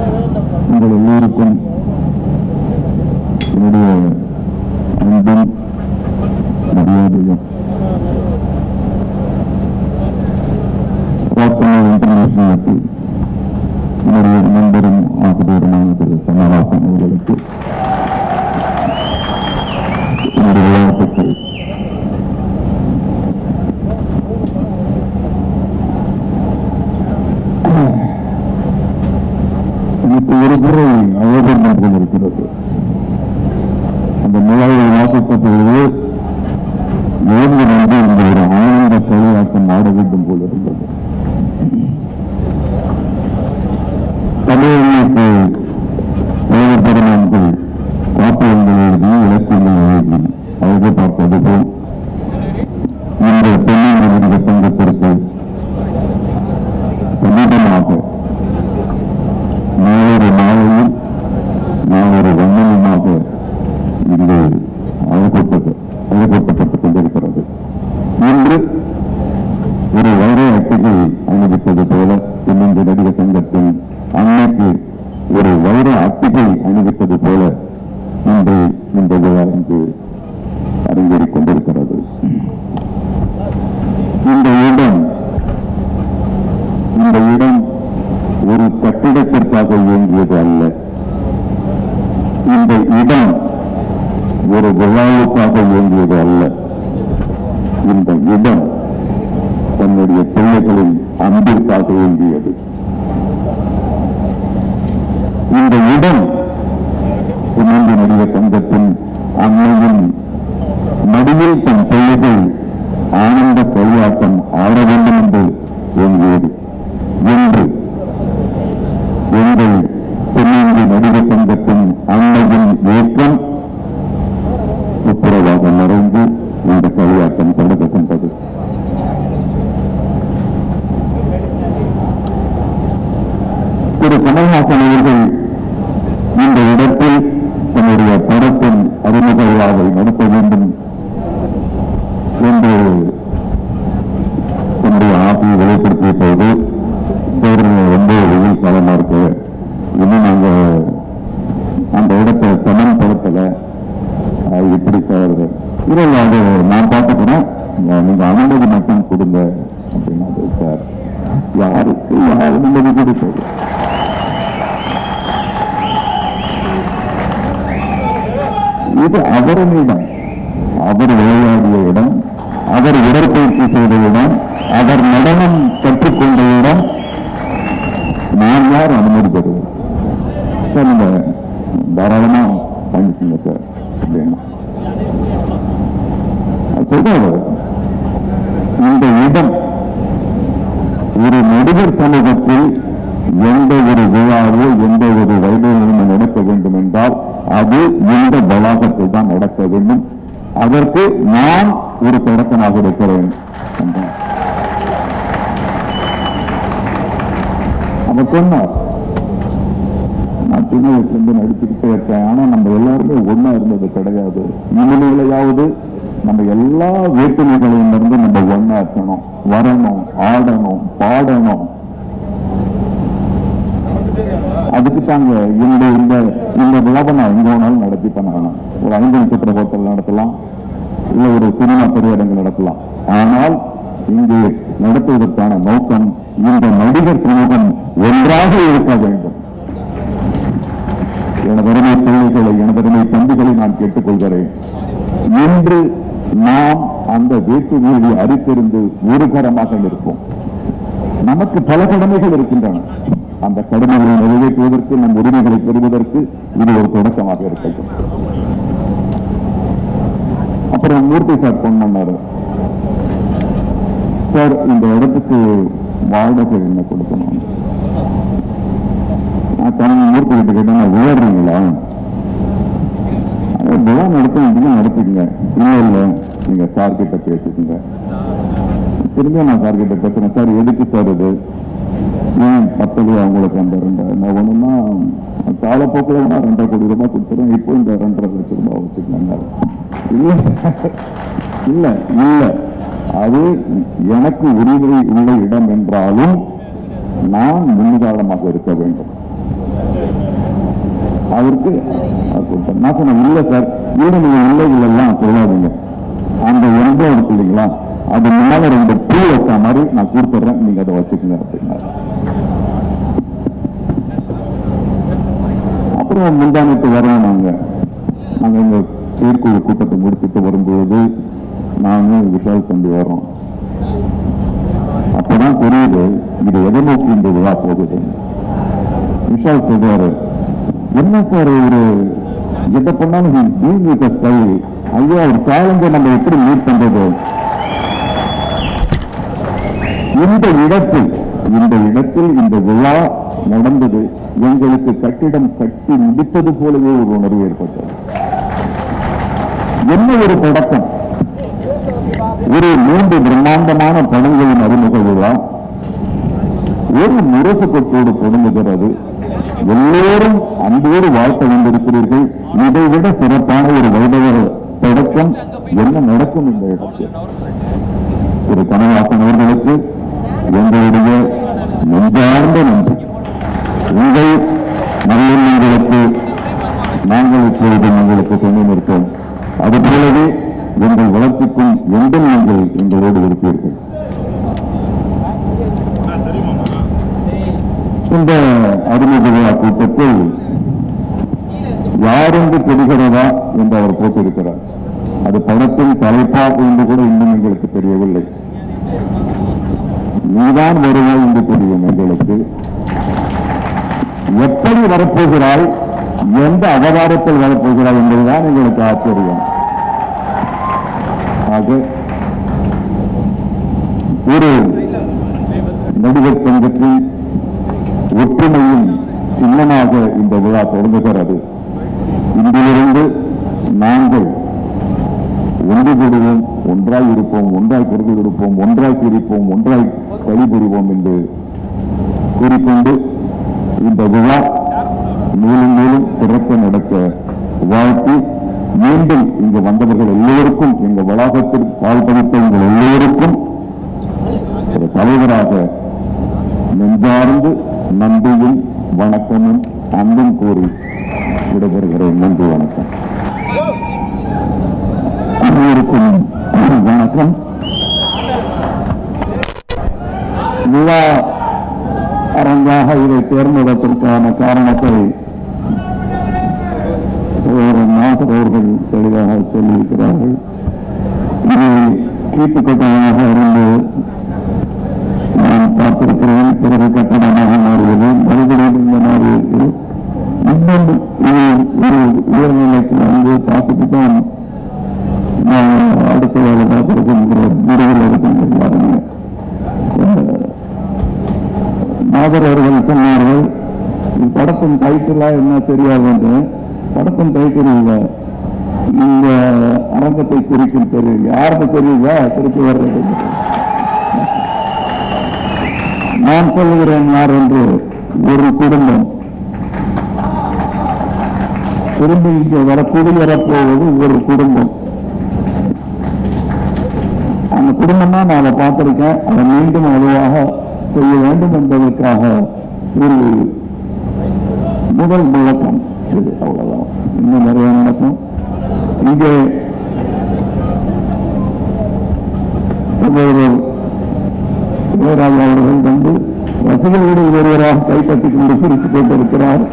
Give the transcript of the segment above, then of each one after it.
உங்கள் எல்லோருக்கும் என்னுடைய அன்பும் மரியாதையும் ராத்தனூர் இன்டர்நேஷனலுக்கு என்னுடைய நண்பரும் ஆசிரியருமான திரு கமலஹாசன் அவர்களுக்கு என்னுடைய வாழ்த்துக்கள் எனக்கு ஒரு முறை அழகர் போல் இருக்கிறது அந்த நிலையை வாசித்த பொழுது எழுந்து வந்து இந்த ஒரு ஆனந்த களியாட்டம் ஆட வேண்டும் போல் இருந்தது தமிழுக்கு எழுதப்படமான்கள் காப்பியங்கள் எழுதி இலக்கியங்கள் எழுதி அழகு பார்ப்பது போல் இந்த பெண்ணின் விருது சங்கத்திற்கு சமீபமாக நாளொரு நாளையில் நாளொரு வண்ணனமாக இங்கு அழகப்பட்டு அழகப்பட்டுக் கொண்டிருக்கிறது இன்று ஒரு வைர அட்டையை அணிவித்தது போல தென்னிந்திய நடிகர் சங்கத்தின் அன்னைக்கு ஒரு வைர அட்டிகை அணிவித்தது போல இன்று இந்த விழா இங்கு அரங்கேறிக் கொண்டிருக்கிறது இந்த இடம் இந்த இடம் ஒரு கட்டிடத்திற்காக இயங்கியது அல்ல இந்த இடம் ஒரு விழாவுக்காக இயங்கியது அல்ல இந்த இடம் தன்னுடைய பிள்ளைகளின் அன்பிற்காக இயங்கியது இந்த இடம் இந்திய நடிகர் சங்கத்தின் அன்னையின் மடியில் தன் பிள்ளைகள் ஆனந்த கையாட்டம் ஆட வேண்டும் என்று இயங்கியது என்று எங்கள் தென்னிந்திய நடிகர் சங்கத்தின் அன்னையின் இயக்கம் துப்புரவாக மறைந்து இந்த களியாட்டம் தொடங்குகின்றது திரு கமல்ஹாசன் அவர்கள் இந்த இடத்தில் தன்னுடைய படத்தின் அறிமுக விழாவை நடத்த வேண்டும் என்று தன்னுடைய ஆசையை வெளிப்படுத்திய போது சார் ரொம்ப வெயில் காலமா இருக்கு இன்னும் நாங்க அந்த இடத்தை சமன்படுத்தல அது எப்படி சார் இல்லை இல்லை, அது நான் பார்த்துக்கிறேன் நீங்க அனுமதி மட்டும் கொடுங்க அப்படின்னா சார் யாருக்கு யார் அனுமதி கொடுத்தது இது அவரின் இடம் அவர் விளையாடிய இடம் அவர் உடற்பயிற்சி செய்த இடம் அவர் நடனம் கற்றுக்கொண்ட இடம் நான் யார் அனுமதிக்கிறது சார் நீங்க தாராளமா பண்ணிக்கோங்க சார் அப்படின்னு அது சொல்றாரு இந்த இடம் ஒரு நடிகர் சமூகத்தில் எந்த ஒரு விழாவோ எந்த ஒரு வைபவமும் நடக்க வேண்டும் என்றால் அது இந்த வளாகத்தில் தான் நடக்க வேண்டும் அதற்கு நான் ஒரு தொடக்கமாக இருக்கிறேன் என்றார். அவர் சொன்னார் நான் சின்ன வயசுல இருந்து நடிச்சுக்கிட்டே இருக்கேன் ஆனா நம்ம எல்லாருமே ஒண்ணா இருந்தது கிடையாது இனிமையிலையாவது நம்ம எல்லா வேற்றுமைகளையும் இருந்து நம்ம ஒண்ணா இருக்கணும் வரணும் ஆடணும் பாடணும் அதுக்கு தாங்க என்னுடைய இந்த இந்த விழாவை நான் எங்க வேணாலும் நடத்தி பண்ணலாம் ஒரு ஐந்து நட்சத்திர ஹோட்டல் நடத்தலாம் இல்ல ஒரு சினிமா திரையரங்கு நடத்தலாம் ஆனால் இங்கு நடத்துவதற்கான நோக்கம் இந்த நடிகர் சமூகம் ஒன்றாக இருக்க வேண்டும் எனதருமை பிள்ளைகளை எனதருமை தம்பிகளை நான் கேட்டுக்கொள்கிறேன் இன்று நாம் அந்த வேற்றுமையை அறித்திருந்து ஒருகரமாக இருப்போம் நமக்கு பல கடமைகள் இருக்கின்றன அந்த கடமைகளை நிறைவேற்றுவதற்கு நம் உரிமைகளை பெறுவதற்கு இது ஒரு தொடக்கமாக இருக்கட்டும் அப்புறம் மூர்த்தி சார் போன் பண்ணாரு சார் இந்த இடத்துக்கு வாடகை என்ன கொடுக்கணும் நான் தனி மூர்த்தி கிட்ட கேட்டேன் உயர்றீங்களா அஹ் விழா நடத்த வேண்டியது நடத்திக்கங்க இல்ல இல்ல நீங்க சார் கிட்ட பேசிக்கங்க திரும்ப நான் சார் கிட்ட பேசுறேன் சார் எதுக்கு சார் இது ஏன் பத்தது அவங்களுக்கு அந்த ரெண்டு நான் ஒண்ணுன்னா காலப்போக்கில் நான் ரெண்டரை கோடி ரூபாய் கொடுத்துறேன் இப்போ இந்த ரெண்டரை லட்சம் ரூபாய் வச்சுக்கலாங்க இல்ல சார். இல்ல இல்ல அது எனக்கு உரிமை உள்ள இடம் என்றாலும் நான் முன்னுதாரணமாக இருக்க வேண்டும் அவருக்கு அவர் கொடுத்தார். நான் சொன்னேன் இல்லை சார் வீடு நீங்க இல்லைகள் எல்லாம் சொல்லாதீங்க அந்த எண்பது இருக்கு இல்லைங்களா அது முன்னால ரெண்டு பூ வச்ச மாதிரி நான் கொடுத்துட்றேன் நீங்க அதை வச்சுக்கோங்க அப்படின்னாரு அப்புறம் முந்தானத்து வரோம் நாங்க நாங்க இந்த செயற்குழு கூட்டத்தை முடிச்சுட்டு வரும்போது நானும் விஷால் தம்பி வரோம் அப்பதான் தெரியுது இது எதை நோக்கி இந்த விழா போகுது விஷால் சொல்றாரு என்ன சார் ஒரு எதை பண்ணாலும் he is doing with a style. ஐயா ஒரு சேலஞ்சை நம்ம எப்படி மீட் பண்றது இந்த இடத்தில் இந்த இடத்தில் இந்த விழா நடந்தது எங்களுக்கு கட்டிடம் கட்டி முடிப்பது போலவே ஒரு உணர்வு ஏற்பட்டது என்ன ஒரு தொடக்கம் ஒரு மூன்று பிரம்மாண்டமான படங்களின் அறிமுக விழா ஒரு முரசு கொட்டோடு தொடங்குகிறது எல்லோரும் அன்போடு வாழ்த்த வந்திருக்கிறீர்கள் இதை விட சிறப்பான ஒரு வைபவ தொடக்கம் என்ன நடக்கும் இந்த இடத்தில் திரு கனவாசன் அவர்களுக்கு எங்களுடைய நெஞ்சார்ந்த நன்றி உங்கள் நல்லெண்ணங்களுக்கு நாங்கள் இப்பொழுது உங்களுக்கு துணை நிற்போம் அதுபோலவே எங்கள் வளர்ச்சிக்கும் எந்த நீங்கள் எங்களோடு இருப்பீர்கள் இந்த அறிமுக விழா கூட்டத்தில் யாரென்று தெரிகிறதா என்று அவர் போட்டிருக்கிறார் அது படத்தின் தலைப்பாக என்று கூட இன்னும் எங்களுக்கு தெரியவில்லை நீதான் வருவாய் என்று தெரியும் எங்களுக்கு எப்படி வரப்போகிறாய் எந்த அவதாரத்தில் வரப்போகிறாய் என்பதுதான் எங்களுக்கு ஆச்சரியம் ஆக ஒரு நடிகர் சங்கத்தின் ஒற்றுமையின் சின்னமாக இந்த விழா தொடங்குகிறது இன்றிலிருந்து நாங்கள் ஒன்று கூடுவோம் ஒன்றாய் இருப்போம் ஒன்றாய் குரல் கொடுப்போம் ஒன்றாய் சிரிப்போம் ஒன்றாய் கழிபுரிவோம் என்று கூறிக்கொண்டு இந்த விழா மேலும் மேலும் சிறக்க நடக்க வாழ்த்தி மீண்டும் இங்கு வந்தவர்கள் எல்லோருக்கும் எங்கள் வளாகத்தில் பால் பதித்த எங்கள் எல்லோருக்கும் ஒரு தலைவராக நெஞ்சார்ந்து நன்றியும் வணக்கமும் அன்பும் கூறி விடைபெறுகிறேன் நன்றி வணக்கம் அனைவருக்கும் வணக்கம் விழா அரங்காக இதை தேர்ந்தெடுப்பதற்கான காரணத்தை சகோதரர் நாசர் அவர்கள் தெளிவாக சொல்லியிருக்கிறார்கள் இது கீட்டுக்கட்டமாக இருந்து நான் பார்த்திருக்கிறேன் பிறகு கட்டணமாக மாறியது மறுபடியும் இந்த மாறியது இன்னும் இது ஒரு உயர்நிலைக்கு வந்து பார்த்துட்டு தான் நான் அடுத்த வேலை பார்த்திருக்கின்ற முடிவில் இருக்கின்ற பாருங்க நாகர் அவர்கள் சொன்னார்கள் இந்த படத்தின் டைட்டிலா என்ன தெரியாது என்று படத்தின் டைட்டில் இல்லை இந்த அரங்கத்தை குறிக்கும் தெரியும் யாருக்கு தெரியுதா திருப்பி வர்றது நான் சொல்லுகிறேன் யார் என்று ஒரு குடும்பம் திரும்பி இங்கே வர குடியேறப்போவது ஒரு குடும்பம் அந்த குடும்பம் தான் நான் அதை பார்த்திருக்கேன் அதை மீண்டும் அதுவாக செய்ய வேண்டும் என்பதற்காக ஒரு முதல் முழக்கம் இது அவ்வளவுதான் இன்னும் நிறைய நடக்கும் இங்கே சகோதரர் இளையராஜா அவர்கள் வந்து ரசிகர்களில் ஒருவராக கைப்பற்றிக் கொண்டு சிரித்துக் கொண்டிருக்கிறார்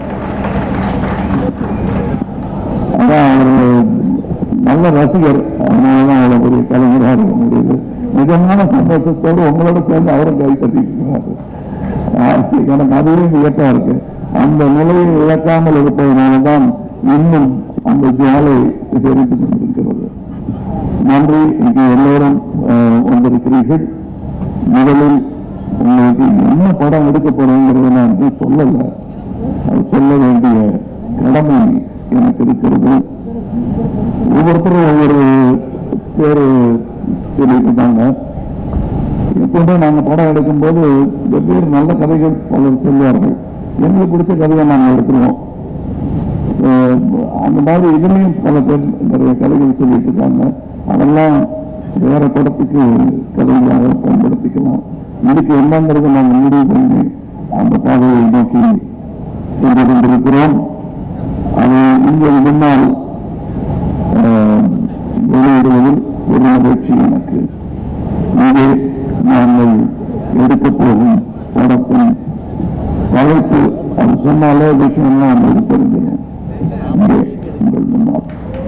அதான் அவர் நல்ல ரசிகர் அதனாலதான் அவ்வளவு பெரிய கலைஞராக இருக்க முடியுது நிஜமான சந்தோஷத்தோடு உங்களோட சேர்ந்து அவரும் கைப்பற்றிக்கிறார் எனக்கு அதுவே வியப்பா இருக்கு அந்த நிலையை இழக்காமல் இருப்பதனால்தான் இன்னும் அந்த ஜுவாலை தெரிவித்துக் கொண்டிருக்கிறது நன்றி இங்கே எல்லோரும் அஹ், வந்திருக்கிறீர்கள் முதலில் உங்களுக்கு என்ன படம் எடுக்க போறோங்கிறத நான் இன்னும் சொல்லல அது சொல்ல வேண்டிய கடமை எனக்கு இருக்கிறது ஒவ்வொருத்தரும் ஒவ்வொரு பேரு சொல்லியிருந்தாங்க எப்பவுமே நாங்க படம் எடுக்கும்போது வெவ்வேறு நல்ல கதைகள் பலர் சொல்லுவார்கள் எங்களுக்கு பிடிச்ச கதையை நாங்கள் எடுத்துருவோம் அஹ் அந்த மாதிரி இதுலயும் பல பேர் நிறைய கதைகள் சொல்லிட்டு இருக்காங்க அதெல்லாம் வேற படத்துக்கு கதைகளாக பயன்படுத்திக்கலாம் இதுக்கு என்னங்கிறது நாங்கள் முடிவு பண்ணி அந்த பாதையை நோக்கி சென்று கொண்டிருக்கிறோம் அதை உங்கள் முன்னால் ஆஹ், வெளியிடுவதில் ஒரு மகிழ்ச்சி எனக்கு இங்கே நாங்கள் எடுக்கப் போகும் படத்தின் தலைப்பு அது சொன்னாலே விஷயம்லாம் உங்களுக்கு தெரிஞ்சிடும் இங்கே உங்கள் முன்னால்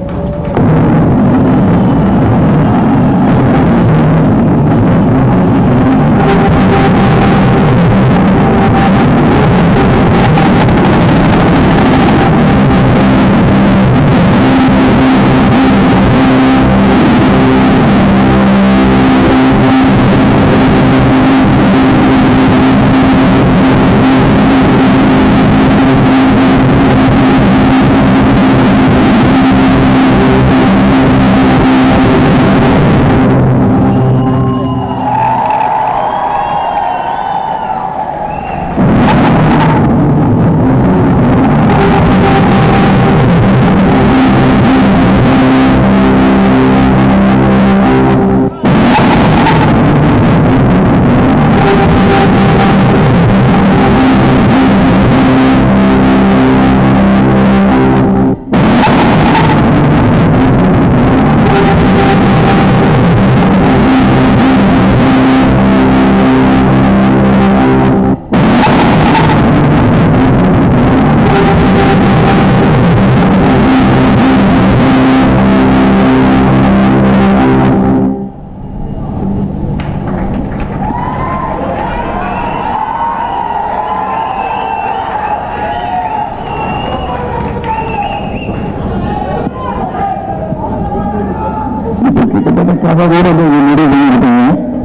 இப்போ கிட்டத்தட்ட கதை கூட என்னுடைய வெளியிட்டீங்க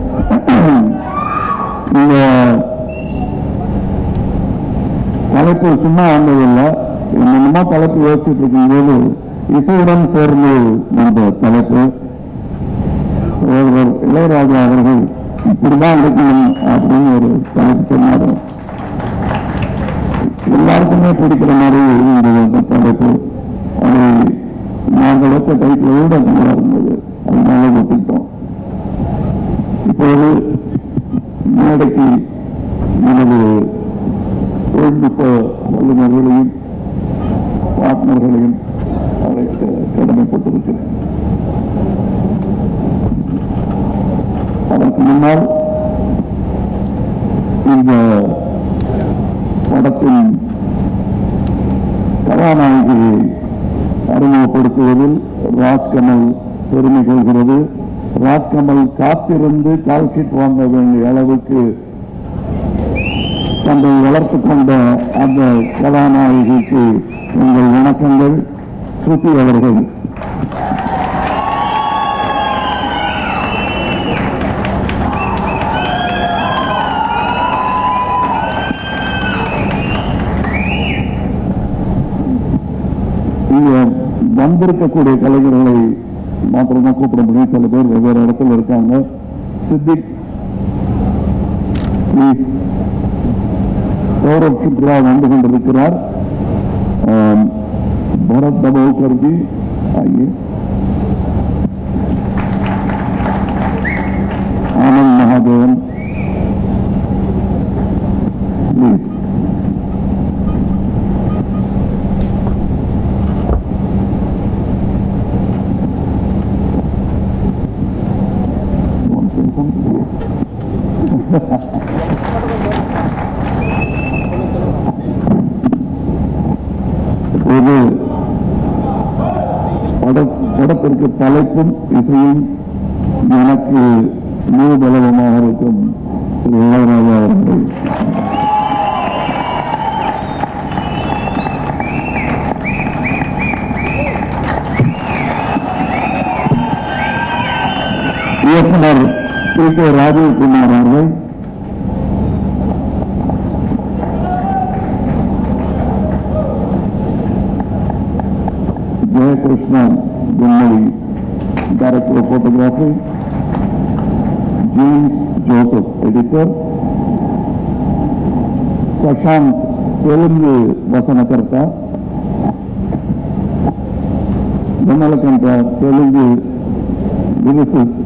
இந்த தலைப்பு சும்மா வந்ததில்லை என்னென்னமோ தலைப்பு யோசிச்சுட்டு இருக்கும்போது இசையுடன் சேர்ந்து இந்த தலைப்பு ஒருவர் இளையராஜா அவர்கள் இப்படிதான் இருக்கணும் அப்படின்னு ஒரு தலைப்பு சொன்னார் எல்லாருக்குமே பிடிக்கிற மாதிரி இருந்தது அந்த தலைப்பு அது நாங்கள் வச்ச டைட்டில் விட நல்லா இருந்தது அதனால ஒத்துக்கிட்டோம் இப்போது மேடைக்கு எனது தொழில்நுட்ப வல்லுநர்களையும் பார்ட்னர்களையும் அழைக்க கடமைப்பட்டிருக்கிறேன் அதற்கு முன்னால் இந்த படத்தின் கதாநாயகியை அறிமுகப்படுத்துவதில் ராஜ்கமல் பெருமை கொள்கிறது ராஜ்கமல் காத்திருந்து கால்ஷீட் வாங்க வேண்டிய அளவுக்கு தன்னை வளர்த்துக் கொண்ட அந்த கதாநாயகிக்கு எங்கள் வணக்கங்கள் ஸ்ருதி அவர்கள் இங்க வந்திருக்கக்கூடிய கலைஞர்களை மாத்திரம்தான் கூப்பிட முடியும் சில பேர் வெவ்வேறு இடத்துல இருக்காங்க சித்திக் please. சௌரப் சுக்ரா வந்து கொண்டிருக்கிறார் ஆம், பரத் தபோகர்ஜி ஆகிய Anand Mahadevan Please. Want to say something? இப்போது பட படத்திற்கு தலைப்பும் இசையும் எனக்கு முழு பலவமாக இருக்கும் திரு இளையராஜா அவர்கள் இயக்குனர் பி கே ராஜீவ்குமார் அவர்கள் Jayakrishan Gunnari, Director of Photography, James Joseph, Editor, Sashank, Telugu Vasanakirta, Vimalakanta, Telugu lyricist,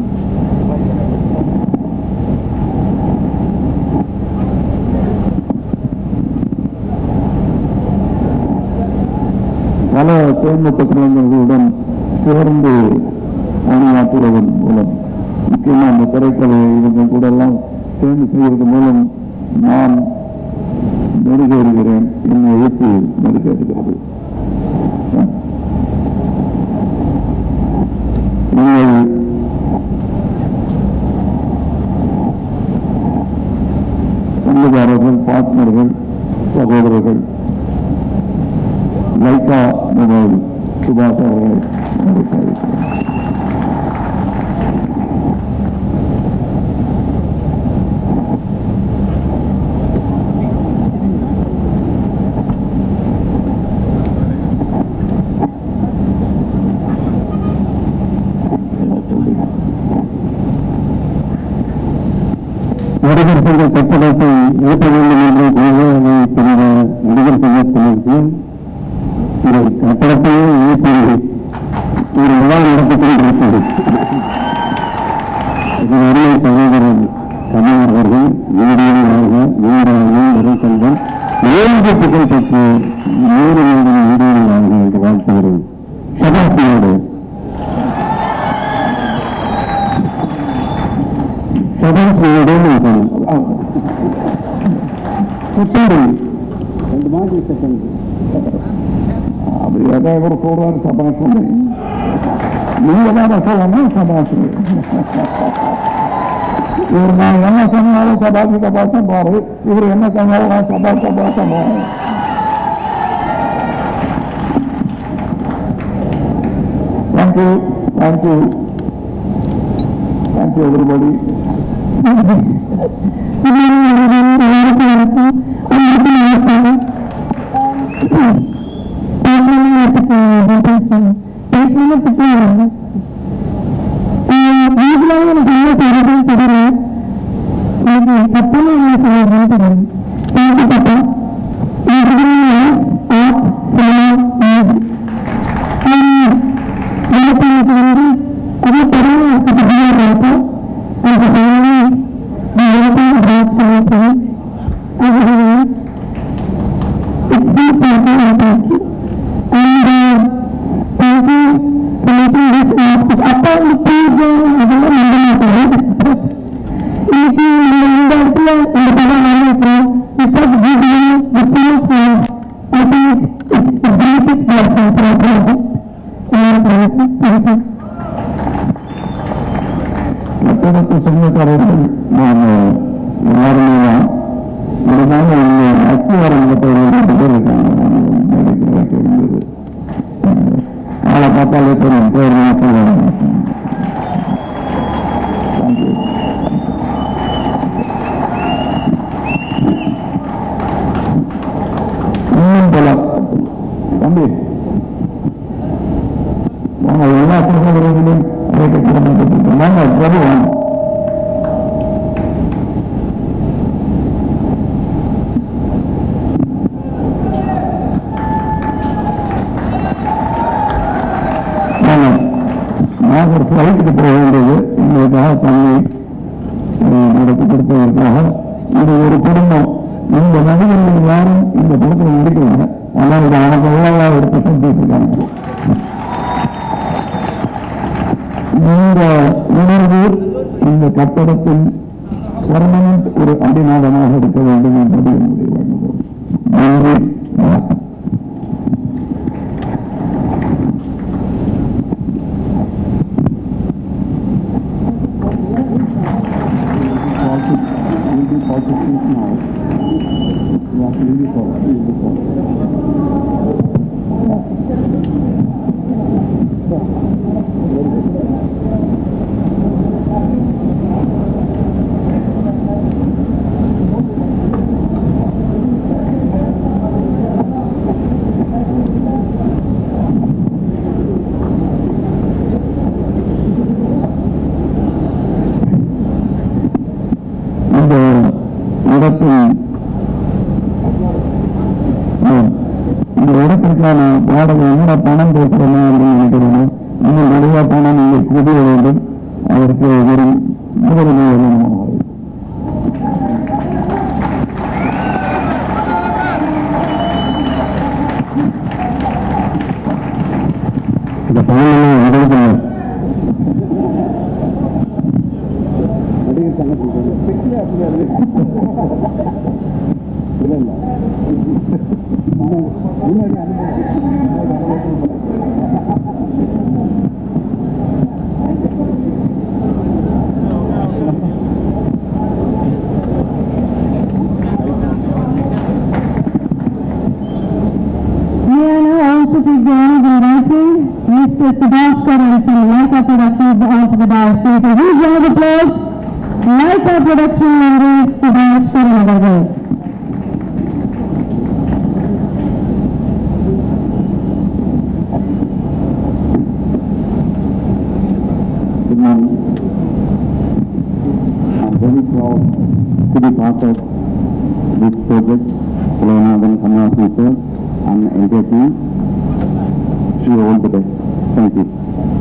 பல தொழில்நுட்ப கலைஞர்களுடன் சேர்ந்து பணியாற்றுவதன் மூலம் முக்கியமா அந்த திரைக்கலை இவங்க கூட எல்லாம் சேர்ந்து செய்வது மூலம் நான் மெருகேறுகிறேன் என் எழுத்து மெருகேறுகிறது நீங்கள் பங்குதாரர்கள் பார்ட்னர்கள் சகோதரர்கள் லைக்கா மொபைல் சுபாஷ் அவர்களை உங்களுக்கு அழைக்கிறேன். நடிகர் சங்க கட்டடத்தை இயக்க வேண்டும் என்று கோவாவை பிரிந்த நடிகர் சங்கத்தினருக்கு ஒரு கட்டடத்தையே இயக்கி ஒரு விழா நடத்திக் கொண்டிருக்கிறது இதன் அருமை சகோதரர் கமர் அவர்கள் வீடியோவாக வீடாக இறைசெல்வம் ஏழு புகழ் பெற்று நூறு நாடு வீடியோவாக என்று வாழ்த்துகிறேன் சபாத்தியோடு சபாத்தியோடு சுத்தாரி ரெண்டு மாதம் செகண்ட் அப்படி எதை ஒரு சொல்றாரு சபாஷ் நீங்க தான் சொல்லணும் சபாஷ் இவர் நான் என்ன சொன்னாலும் சபாஷ் சபாஷம் பாரு இவர் என்ன சொன்னாலும் நான் சபாஷ் சபாஷம் பாரு தேங்க்யூ தேங்க்யூ தேங்க்யூ எவ்ரிபடி கட்டடத்து சொந்தக்காரர்கள் நான் யாருமே தான் இருந்தாலும் அவங்க அஸ்திவாரம் ரெண்டு பேர் இருக்காங்க வேலைக்கு வைக்க வேண்டியது ஆளை பார்த்தாலே தெரியும் பேர் தேங்க்யூ இன்னும் போல தம்பி வாங்க எல்லா சகோதரர்களையும் அழைக்கப்பட வாங்க பிரபு வாங்க வாங்க. நான் ஒரு ஃப்ளைட்டுக்கு போக வேண்டியது எங்களுக்காக தண்ணி அஹ், நடத்தி கொடுத்ததற்காக இது ஒரு குடும்பம் இந்த நடிகர்கள் யாரும் இந்த படத்தில் நடிக்கல ஆனால் இது அவங்க எல்லாம் எடுத்து செஞ்சுட்டு இருக்காங்க இந்த உணர்வு இந்த கட்டடத்தில் பர்மனன்ட் ஒரு அடிநாதமாக இருக்க வேண்டும் என்பது என்னுடைய வேண்டுகோள் நன்றி வணக்கம் இந்த இடத்தில் ஆம், இந்த இடத்திற்கான வாடகை என்ன பணம் பேசுறோமா அப்படின்னு நினைக்கிறேன் இன்னும் நிறைய பணம் நீங்கள் குவிய வேண்டும் அதற்கு ஒரு முகவரி வேணும் நடிகர் சங்கத்துக்கு இல்லை இல்லை முன்னாடி May I now also take the honor of inviting Mr. Subhash Karan from Leica Productions onto the dais. Please, a huge round of applause. Leica Production members Subhash Karan அவர்கள். Good morning. I'm very proud to be part of this project, Kulanathan Kamasi sir and entire team. Wish you all the best. Thank you.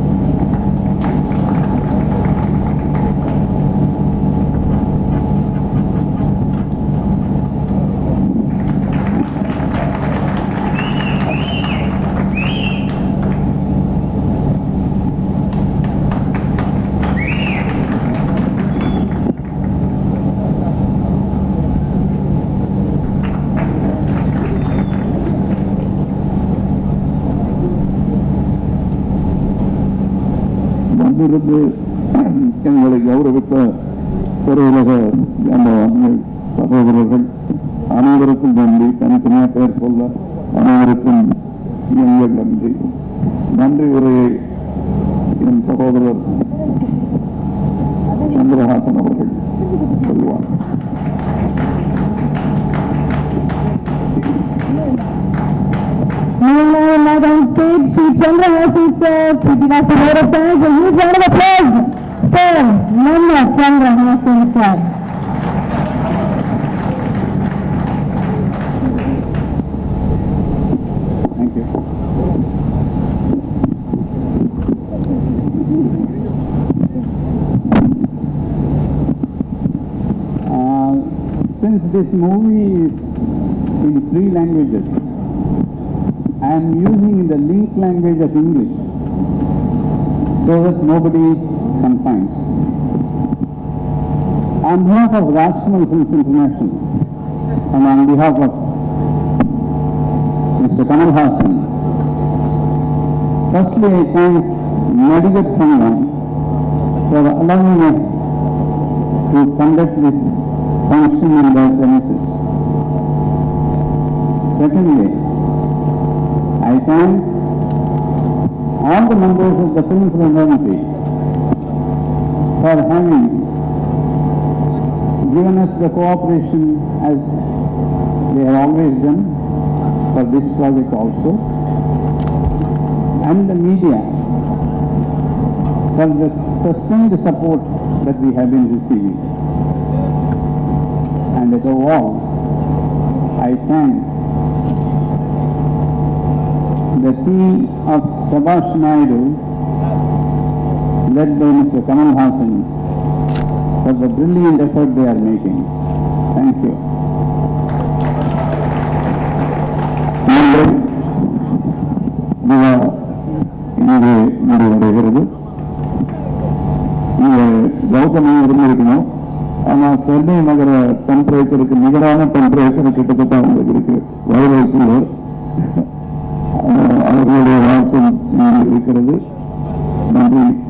வந்திருந்து எங்களை கௌரவித்த திரையுலக அந்த சகோதரர்கள் அனைவருக்கும் நன்றி தனித்தனியாக பெயர் சொல்ல அனைவருக்கும் எங்கள் நன்றி நன்றி உரையை என் சகோதரர் சந்திரஹாசன் அவர்கள் சொல்லுவார் May I now invite on stage Sri Chandra Hasan sir to give us a word of thanks. A huge round of applause for Nanda Chandra Hasan sir. Thank you. Uh, Since this movie is in three languages, I am using the link language of English so that nobody confines. On behalf of Rashtramal Films International and on behalf of Mr. Kamal Hassan. Firstly, I thank Nadigat Sangam for allowing us to conduct this function in their premises. Secondly, I thank all the members of the Film Fraternity for having given us the cooperation as they have always done for this project also, and the media for the sustained support that we have been receiving. And above all, I thank the team of Sabash Naidu, led by Mr. Kamal Hassan, for the brilliant effort they are making. Thank you. மீண்டும் விழா இங்கே நிறைவடைகிறது நீங்க கௌதமா இருந்திருக்கணும் ஆனா சென்னை நகர டெம்பரேச்சருக்கு நிகரான temperature கிட்டத்தட்ட அவங்களுக்கு இருக்கு வயதுக்குள்ள அவர்களுடைய வாழ்க்கை இங்கே இருக்கிறது நன்றி